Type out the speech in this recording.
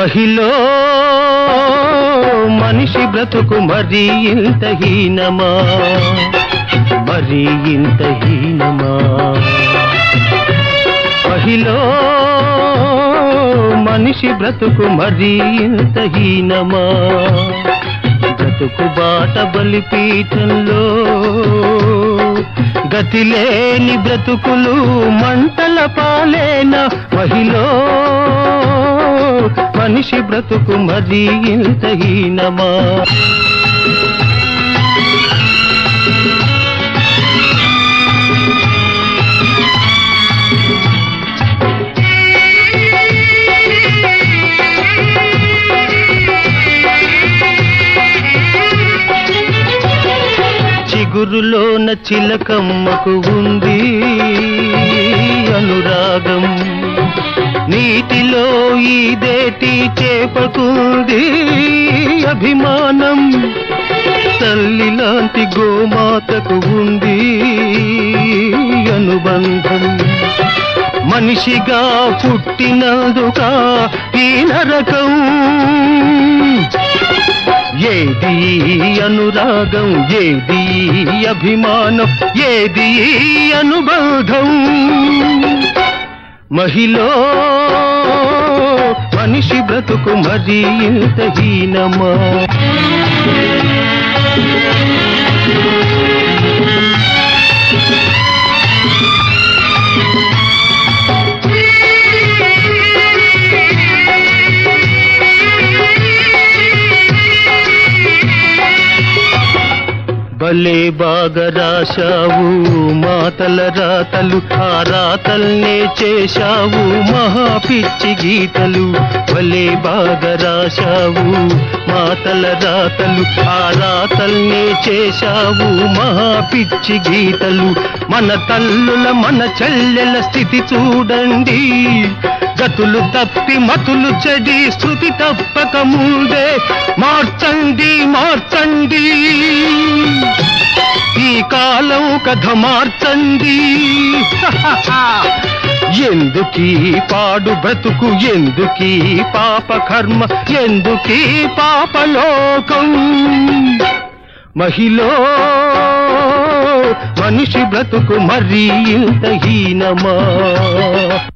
మహిలో మనిషి బ్రతుకు మరీ ఇంత హీనమా మరీ ఇంత హీనమా మహిలో మనిషి బ్రతుకు మరీ ఇంత హీనమా బ్రతుకు బాట బలిపీఠంలో గతిలేని బ్రతుకులు మంటల పాలేన మహిలో మనిషి బ్రతుకు మరీ ఇంత హీనమా చిగురులోన చిలకమ్మకు ఉంది అనురాగం నీటిలో ఈదేటి చేపకుంది అభిమానం తల్లి లాంటి గోమాతకు ఉంది అనుబంధం మనిషిగా పుట్టినందుక ఈ నరకం ఏది ఈ అనురాగం ఏది ఈ అభిమానం ఏది ఈ అనుబంధం మహిలో మనిషి బ్రతుకు మరీ ఇంత హీనమా భలే బాగా రాశావు మాతల రాతలు ఆ రాతల్నే చేశావు మహా పిచ్చి గీతలు భలే బాగా రాశావు మాతల రాతలు ఆ రాతల్నే చేశావు మహా పిచ్చి గీతలు మన తల్లుల మన చెల్లెల స్థితి చూడండి గతులు తప్పి మతులు చెడి శృతి తప్పక ముందే మార్చండి మార్చండి ఈ కాలం కథ మార్చండి ఎందుకీ పాడు బ్రతుకు ఎందుకీ పాప కర్మ ఎందుకీ పాపలోకం మహిళ మనిషి బ్రతుకు మరీ ఇంత హీనమా